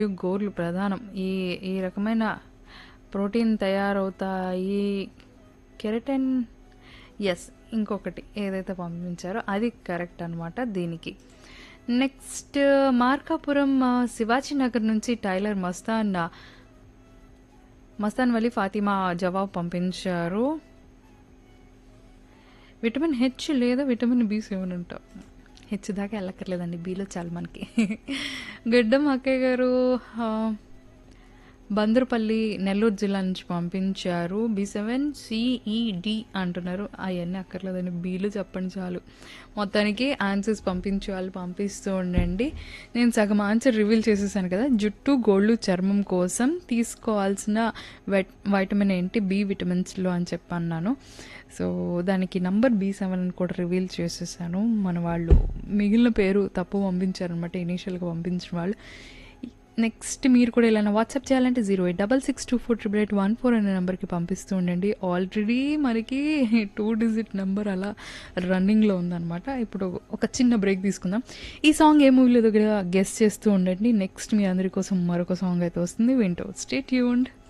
గోర్లు ప్రధానం ఈ ఈ రకమైన ప్రోటీన్ తయారవుతాయి కెరటన్ ఎస్ ఇంకొకటి ఏదైతే పంపించారో అది కరెక్ట్ అనమాట దీనికి నెక్స్ట్ మార్కాపురం ఆ, శివాజీ నగర్ నుంచి టైలర్ మస్తాన్ ఆ, మస్తాన్ వలి ఫాతిమా జవాబు పంపించారు విటమిన్ హెచ్ లేదా విటమిన్ బి సెవెన్ ఉంటాం హెచ్ దాకా వెళ్ళక్కర్లేదండి బీలో చాలు మనకి గడ్డం అక్కయ్య గారు ఆ, బందరుపల్లి నెల్లూరు జిల్లా నుంచి పంపించారు బి సెవెన్ సిఈడి అంటున్నారు అవన్నీ అక్కర్లేదండి బీలు చెప్పండి చాలు మొత్తానికి ఆన్సర్స్ పంపించే వాళ్ళు పంపిస్తూ ఉండండి నేను సగం ఆన్సర్ రివీల్ చేసేసాను కదా జుట్టు గోళ్ళు చర్మం కోసం తీసుకోవాల్సిన వైట్ వైటమిన్ ఏంటి బి విటమిన్స్లో అని చెప్పి అన్నాను సో దానికి నంబర్ బి సెవెన్ అని కూడా రివీల్ చేసేసాను మన వాళ్ళు మిగిలిన పేరు తప్పు పంపించారనమాట ఇనీషియల్గా పంపించిన వాళ్ళు నెక్స్ట్ మీరు కూడా ఇలా వాట్సాప్ చేయాలంటే zero eight double six two four triple eight one four అనే నెంబర్కి పంపిస్తూ ఉండండి ఆల్రెడీ మనకి టూ డిజిట్ నెంబర్ అలా రన్నింగ్లో ఉందన్నమాట ఇప్పుడు ఒక చిన్న బ్రేక్ తీసుకుందాం ఈ సాంగ్ ఏ మూవీలో దగ్గర గెస్ట్ చేస్తూ ఉండండి నెక్స్ట్ మీ అందరి కోసం మరొక సాంగ్ అయితే వస్తుంది వింటూ స్టే ట్యూన్డ్